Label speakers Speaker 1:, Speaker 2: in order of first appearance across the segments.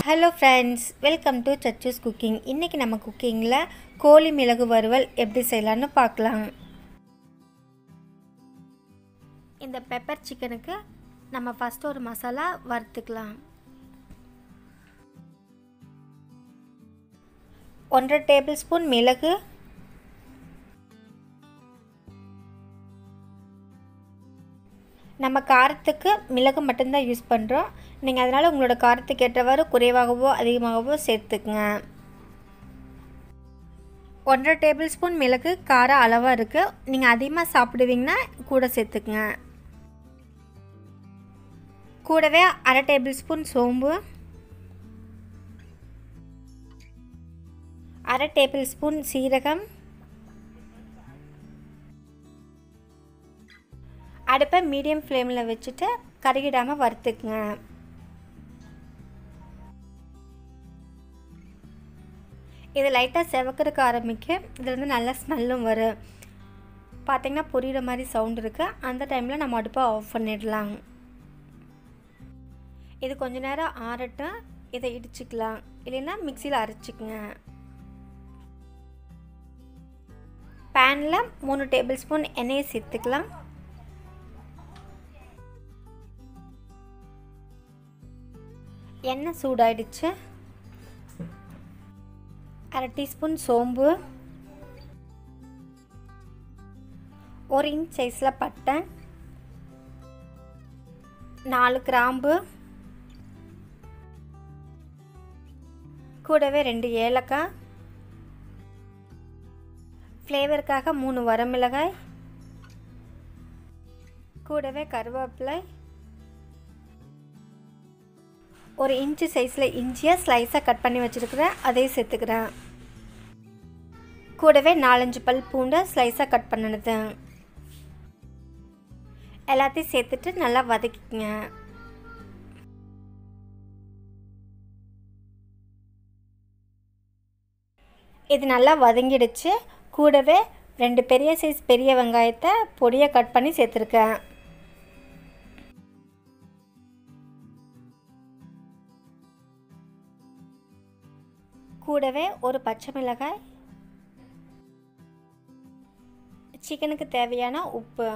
Speaker 1: hello friends welcome to Sachu's cooking இன்றைக்கி நம்ம குக்கிங்கில் கோழி மிளகு வறுவல் எப்படி செய்யலான்னு பார்க்கலாம் இந்த பெப்பர் சிக்கனுக்கு நம்ம ஃபஸ்ட்டு ஒரு மசாலா வறுத்துக்கலாம் ஒன்றரை டேபிள் ஸ்பூன் மிளகு நம்ம காரத்துக்கு மிளகு மட்டும்தான் யூஸ் பண்ணுறோம் நீங்கள் அதனால் உங்களோட காரத்துக்கு ஏற்றவாறு குறைவாகவோ அதிகமாகவோ சேர்த்துக்குங்க ஒன்றரை டேபிள் ஸ்பூன் மிளகு காரம் அளவாக இருக்குது நீங்கள் அதிகமாக சாப்பிடுவீங்கன்னா கூட சேர்த்துக்குங்க கூடவே அரை டேபிள் ஸ்பூன் சோம்பு அரை டேபிள் ஸ்பூன் சீரகம் அடுப்பை மீடியம் ஃப்ளேமில் வச்சுட்டு கருகிடாமல் வறுத்துக்குங்க இது லைட்டாக செவக்கிறதுக்கு ஆரம்பிக்கும் இதுலேருந்து நல்ல ஸ்மெல்லும் வரும் பார்த்திங்கன்னா புரிகிற மாதிரி சவுண்ட் இருக்குது அந்த டைமில் நம்ம அடுப்பை ஆஃப் பண்ணிடலாம் இது கொஞ்ச நேரம் ஆறட்டும் இதை இடிச்சுக்கலாம் இல்லைன்னா மிக்சியில் அரைச்சிக்கங்க பேனில் மூணு டேபிள் ஸ்பூன் எண்ணெயை சேர்த்துக்கலாம் எண்ணெய் சூடாயிடுச்சு அரை டீஸ்பூன் சோம்பு ஒரு இன்ச் சைஸில் பட்டை நாலு கிராம்பு கூடவே ரெண்டு ஏலக்காய் ஃப்ளேவருக்காக மூணு வரமிளகாய் கூடவே கருவேப்பிலை ஒரு இன்ச்சு சைஸில் இஞ்சியை ஸ்லைஸாக கட் பண்ணி வச்சுருக்கிறேன் அதையும் சேர்த்துக்கிறேன் கூடவே நாலஞ்சு பல் பூண்டை ஸ்லைஸாக கட் பண்ணினது எல்லாத்தையும் சேர்த்துட்டு நல்லா வதக்கிக்கங்க இது நல்லா வதங்கிடுச்சு கூடவே ரெண்டு பெரிய சைஸ் பெரிய வெங்காயத்தை பொடியை கட் பண்ணி சேர்த்துருக்கேன் கூடவே ஒரு பச்சை மிளகாய் சிக்கனுக்கு தேவையான உப்பு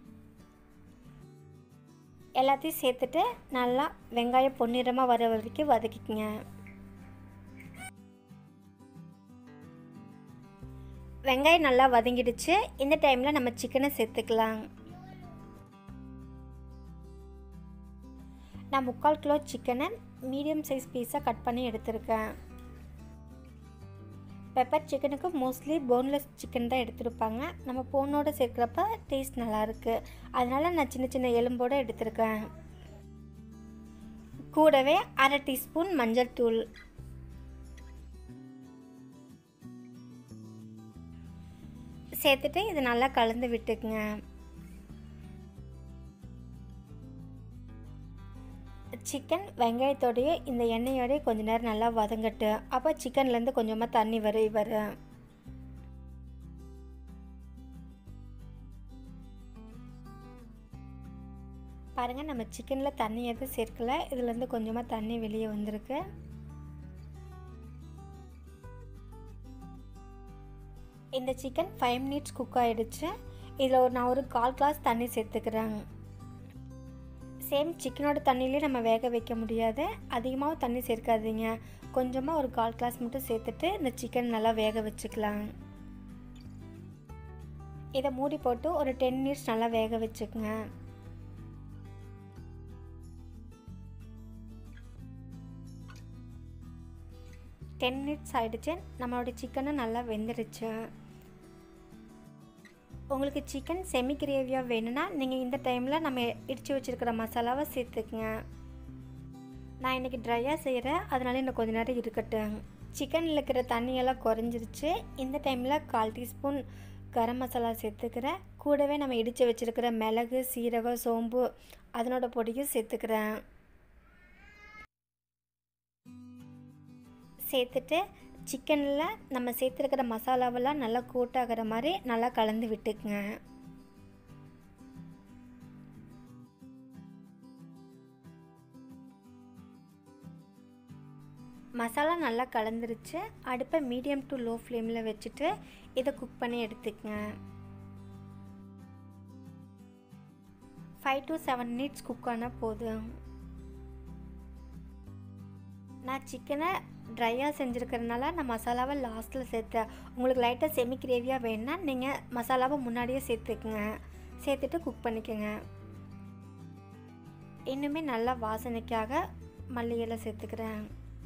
Speaker 1: எல்லாத்தையும் சேர்த்துட்டு நல்லா வெங்காயம் பொன்னிறமாக வர வரைக்கும் வதக்கிக்கங்க வெங்காயம் நல்லா வதங்கிடுச்சு இந்த டைமில் நம்ம சிக்கனை சேர்த்துக்கலாம் நான் முக்கால் கிலோ சிக்கனை மீடியம் சைஸ் பீஸாக கட் பண்ணி எடுத்திருக்கேன் பெப்பர் சிக்கனுக்கு மோஸ்ட்லி போன்லெஸ் சிக்கன் தான் எடுத்திருப்பாங்க நம்ம போனோடு சேர்க்குறப்ப டேஸ்ட் நல்லாயிருக்கு அதனால் நான் சின்ன சின்ன எலும்போடு எடுத்திருக்கேன் கூடவே அரை டீஸ்பூன் மஞ்சள் தூள் சேர்த்துட்டு இது நல்லா கலந்து விட்டுக்குங்க சிக்கன் வெங்காயத்தோடைய இந்த எண்ணெயோடய கொஞ்ச நேரம் நல்லா வதங்கட்டு அப்போ சிக்கன்லேருந்து கொஞ்சமாக தண்ணி வரை வரும் பாருங்கள் நம்ம சிக்கனில் தண்ணி எதுவும் சேர்க்கல இதுலேருந்து கொஞ்சமாக தண்ணி வெளியே வந்திருக்கு இந்த சிக்கன் ஃபைவ் மினிட்ஸ் குக் ஆகிடுச்சு இதில் ஒரு நான் ஒரு கால் கிளாஸ் தண்ணி சேர்த்துக்கிறேன் சேம் சிக்கனோட தண்ணியிலே நம்ம வேக வைக்க முடியாது அதிகமாகவும் தண்ணி சேர்க்காதீங்க கொஞ்சமாக ஒரு கால் கிளாஸ் மட்டும் சேர்த்துட்டு இந்த சிக்கன் நல்லா வேக வச்சுக்கலாம் இதை மூடி போட்டு ஒரு டென் மினிட்ஸ் நல்லா வேக வச்சுக்கோங்க டென் மினிட்ஸ் ஆகிடுச்சு நம்மளோட சிக்கனும் நல்லா வெந்துடுச்சு உங்களுக்கு சிக்கன் செமி கிரேவியாக வேணும்னா நீங்கள் இந்த டைமில் நம்ம இடித்து வச்சுருக்கிற மசாலாவை சேர்த்துக்குங்க நான் இன்றைக்கி ட்ரையாக செய்கிறேன் அதனால இன்னும் கொஞ்ச நேரம் இருக்கட்டும் சிக்கனில் இருக்கிற தண்ணியெல்லாம் குறைஞ்சிருச்சு இந்த டைமில் கால் டீஸ்பூன் கரம் மசாலா சேர்த்துக்கிறேன் கூடவே நம்ம இடித்து வச்சுருக்கிற மிளகு சீரகம் சோம்பு அதனோட பொடியும் சேர்த்துக்கிறேன் சேர்த்துட்டு சிக்கனில் நம்ம சேர்த்துருக்கிற மசாலாவெல்லாம் நல்லா கூட்டாகிற மாதிரி நல்லா கலந்து விட்டுக்குங்க மசாலா நல்லா கலந்துருச்சு அடுப்பை மீடியம் டு லோ ஃப்ளேமில் வச்சுட்டு இதை குக் பண்ணி எடுத்துக்கங்க five to seven minutes cook ஆனால் போதும் நான் சிக்கனை ட்ரையாக செஞ்சுருக்கிறதுனால நான் மசாலாவை லாஸ்ட்டில் சேர்த்தேன் உங்களுக்கு லைட்டாக செமி கிரேவியாக வேணுன்னா நீங்கள் மசாலாவை முன்னாடியே சேர்த்துக்குங்க சேர்த்துட்டு குக் பண்ணிக்கோங்க இன்னுமே நல்லா வாசனைக்காக மல்லி இலை சேர்த்துக்கிறேன்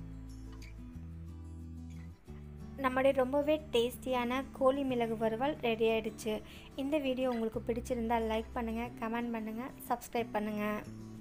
Speaker 1: நம்மளுடைய ரொம்பவே டேஸ்டியான கோழி மிளகு வறுவல் ரெடி ஆகிடுச்சு இந்த வீடியோ உங்களுக்கு பிடிச்சிருந்தால் லைக் பண்ணுங்கள் கமெண்ட் பண்ணுங்கள் சப்ஸ்கிரைப் பண்ணுங்கள்